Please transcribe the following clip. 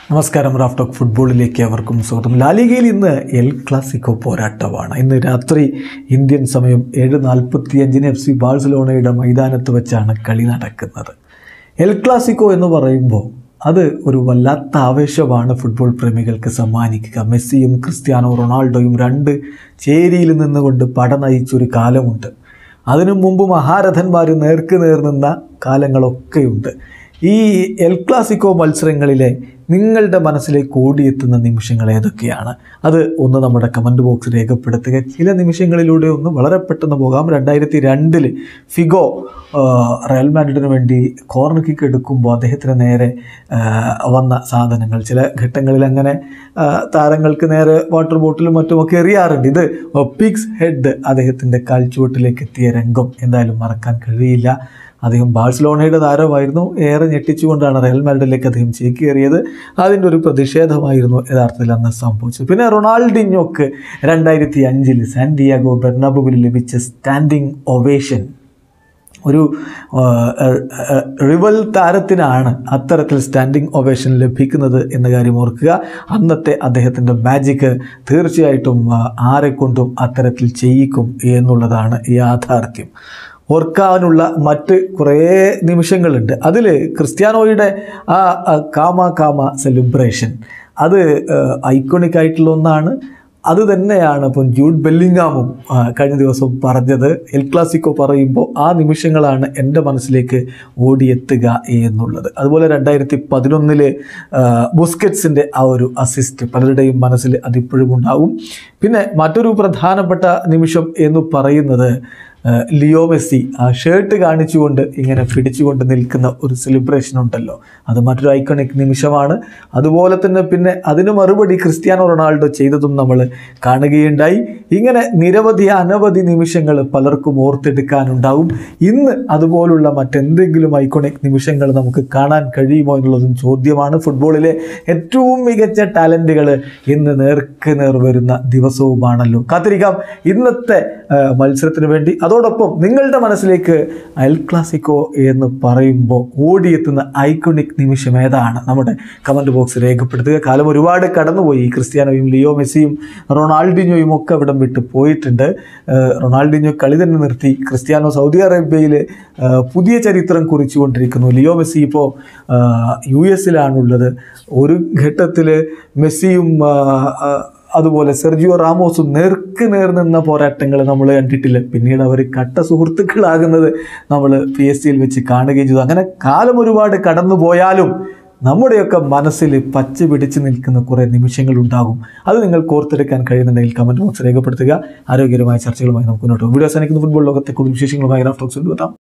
നമസ്കാരം Raf talk ഫുട്ബോളിലേക്ക് അവർക്കും സ്വാഗതം ലാലിഗയിൽ ഇന്ന് എൽ ക്ലാസിക്കോ പോരാട്ടമാണ് ഇന്ന് രാത്രി ഇന്ത്യൻ സമയം ഏഴ് നാൽപ്പത്തിയഞ്ചിന് എഫ് സി ബാഴ്സലോണയുടെ മൈതാനത്ത് വെച്ചാണ് കളി നടക്കുന്നത് എൽ ക്ലാസിക്കോ എന്ന് പറയുമ്പോൾ അത് ഒരു വല്ലാത്ത ആവേശമാണ് ഫുട്ബോൾ പ്രേമികൾക്ക് സമ്മാനിക്കുക മെസ്സിയും ക്രിസ്ത്യാനോ റൊണാൾഡോയും രണ്ട് ചേരിയിൽ നിന്നുകൊണ്ട് പട നയിച്ചൊരു കാലമുണ്ട് അതിനു മുമ്പ് മഹാരഥന്മാർ നേർക്ക് നേർ നിന്ന കാലങ്ങളൊക്കെയുണ്ട് ഈ എൽ ക്ലാസിക്കോ മത്സരങ്ങളിലെ നിങ്ങളുടെ മനസ്സിലേക്ക് ഓടിയെത്തുന്ന നിമിഷങ്ങൾ ഏതൊക്കെയാണ് അത് ഒന്ന് നമ്മുടെ കമൻറ്റ് ബോക്സ് രേഖപ്പെടുത്തുക ചില നിമിഷങ്ങളിലൂടെ ഒന്ന് വളരെ പെട്ടെന്ന് പോകാം രണ്ടായിരത്തി രണ്ടിൽ ഫിഗോ ആ, റയൽ മാഡ്രിഡിന് വേണ്ടി കോർണർ കിക്ക് എടുക്കുമ്പോൾ അദ്ദേഹത്തിന് നേരെ ആ, വന്ന സാധനങ്ങൾ ചില ഘട്ടങ്ങളിൽ അങ്ങനെ ആ, താരങ്ങൾക്ക് നേരെ വാട്ടർ ബോട്ടിലും മറ്റുമൊക്കെ എറിയാറുണ്ട് ഇത് പിക്സ് ഹെഡ് അദ്ദേഹത്തിൻ്റെ കാൽച്ചുവട്ടിലേക്ക് എത്തിയ രംഗം എന്തായാലും മറക്കാൻ കഴിയില്ല അദ്ദേഹം ബാഴ്സലോണയുടെ താരമായിരുന്നു ഏറെ ഞെട്ടിച്ചുകൊണ്ടാണ് റയൽ മാഡ്രിഡിലേക്ക് അദ്ദേഹം ചേക്കേറിയത് അതിൻ്റെ ഒരു പ്രതിഷേധമായിരുന്നു യഥാർത്ഥത്തിൽ അന്ന് സംഭവിച്ചത് പിന്നെ റൊണാൾഡിഞ്ഞോക്ക് രണ്ടായിരത്തി അഞ്ചിൽ സാൻഡിയാഗോ ബെർണാബുവിൽ ലഭിച്ച സ്റ്റാൻഡിങ് ഒവേഷൻ ഒരു റിവൽ താരത്തിനാണ് അത്തരത്തിൽ സ്റ്റാൻഡിംഗ് ഒവേഷൻ ലഭിക്കുന്നത് എന്ന കാര്യം ഓർക്കുക അന്നത്തെ അദ്ദേഹത്തിൻ്റെ മാജിക്ക് തീർച്ചയായിട്ടും ആ, ആരെക്കൊണ്ടും അത്തരത്തിൽ ചെയ്യിക്കും എന്നുള്ളതാണ് യാഥാർത്ഥ്യം ഓർക്കാനുള്ള മറ്റ് കുറേ നിമിഷങ്ങളുണ്ട് അതിൽ ക്രിസ്ത്യാനോയുടെ ആ ആ കാമ കാമ സെലിബ്രേഷൻ അത് ഐക്കോണിക് ആയിട്ടുള്ള ഒന്നാണ് അത് തന്നെയാണ് ഇപ്പം ജൂഡ് ബെല്ലിങ്ങാമും ആ, കഴിഞ്ഞ ദിവസം പറഞ്ഞത് എൽ ക്ലാസിക്കോ പറയുമ്പോൾ ആ നിമിഷങ്ങളാണ് എൻ്റെ മനസ്സിലേക്ക് ഓടിയെത്തുക എന്നുള്ളത് അതുപോലെ രണ്ടായിരത്തി പതിനൊന്നില് ബുസ്കറ്റ്സിൻ്റെ ആ ഒരു അസിസ്റ്റ് പലരുടെയും മനസ്സിൽ അതിപ്പോഴും ഉണ്ടാവും പിന്നെ മറ്റൊരു പ്രധാനപ്പെട്ട നിമിഷം എന്ന് പറയുന്നത് ആ, ലിയോ മെസ്സി ആ ഷർട്ട് കാണിച്ചുകൊണ്ട് ഇങ്ങനെ പിടിച്ചുകൊണ്ട് നിൽക്കുന്ന ഒരു സെലിബ്രേഷൻ ഉണ്ടല്ലോ അത് മറ്റൊരു ഐക്കണിക് നിമിഷമാണ് അതുപോലെ തന്നെ പിന്നെ അതിന് മറുപടി ക്രിസ്ത്യാനോ റൊണാൾഡോ ചെയ്തതും നമ്മൾ കാണുകയുണ്ടായി ഇങ്ങനെ നിരവധി അനവധി നിമിഷങ്ങൾ പലർക്കും ഓർത്തെടുക്കാനുണ്ടാവും ഇന്ന് അതുപോലുള്ള മറ്റെന്തെങ്കിലും ഐക്കോണിക് നിമിഷങ്ങൾ നമുക്ക് കാണാൻ കഴിയുമോ എന്നുള്ളതും ചോദ്യമാണ് ഫുട്ബോളിലെ ഏറ്റവും മികച്ച ടാലൻറ്റുകൾ ഇന്ന് നേർക്ക് നേർ വരുന്ന ദിവസവുമാണല്ലോ കാത്തിരിക്കാം ഇന്നത്തെ ആ, മത്സരത്തിന് വേണ്ടി അതോടൊപ്പം നിങ്ങളുടെ മനസ്സിലേക്ക് എൽ ക്ലാസിക്കോ എന്ന് പറയുമ്പോൾ ഓടിയെത്തുന്ന ഐക്കോണിക് നിമിഷം ഏതാണ് നമ്മുടെ കമൻറ്റ് ബോക്സ് രേഖപ്പെടുത്തുക കാലം ഒരുപാട് കടന്നുപോയി ഈ ക്രിസ്ത്യാനോയും ലിയോ മെസ്സിയും റൊണാൾഡിനോയും ഒക്കെ അവിടം വിട്ട് പോയിട്ടുണ്ട് ആ, റൊണാൾഡിനോ കളി തന്നെ നിർത്തി ക്രിസ്ത്യാനോ സൗദി അറേബ്യയിൽ ആ, പുതിയ ചരിത്രം കുറിച്ചുകൊണ്ടിരിക്കുന്നു ലിയോ മെസ്സി ഇപ്പോൾ യു എസിലാണുള്ളത് ഒരു ഘട്ടത്തിൽ മെസ്സിയും ആ, ആ, അതുപോലെ സെർജിയോ റാമോസും നേർക്ക് നേർ നിന്ന പോരാട്ടങ്ങൾ നമ്മൾ കണ്ടിട്ടില്ല പിന്നീട് അവർ കട്ട സുഹൃത്തുക്കളാകുന്നത് നമ്മൾ പി എസ് സിയിൽ വെച്ച് കാണുകയും ചെയ്തു അങ്ങനെ കാലം ഒരുപാട് കടന്നു പോയാലും നമ്മുടെയൊക്കെ മനസ്സിൽ പച്ച പിടിച്ച് നിൽക്കുന്ന കുറേ നിമിഷങ്ങൾ ഉണ്ടാകും അത് നിങ്ങൾക്ക് ഓർത്തെടുക്കാൻ കഴിയുന്നുണ്ടെങ്കിൽ കമൻറ്റ് ബോക്സ് രേഖപ്പെടുത്തുക ആരോഗ്യകരമായ ചർച്ചകളുമായി നമുക്ക് മുന്നോട്ട് പോകും. വീഡിയോ അവസാനിക്കുന്ന ഫുട്ബോൾ ലോകത്തെ കൂടുതൽ വിശേഷങ്ങളുമായി റാഫ് ടോക്സ് കൊണ്ടുവരാം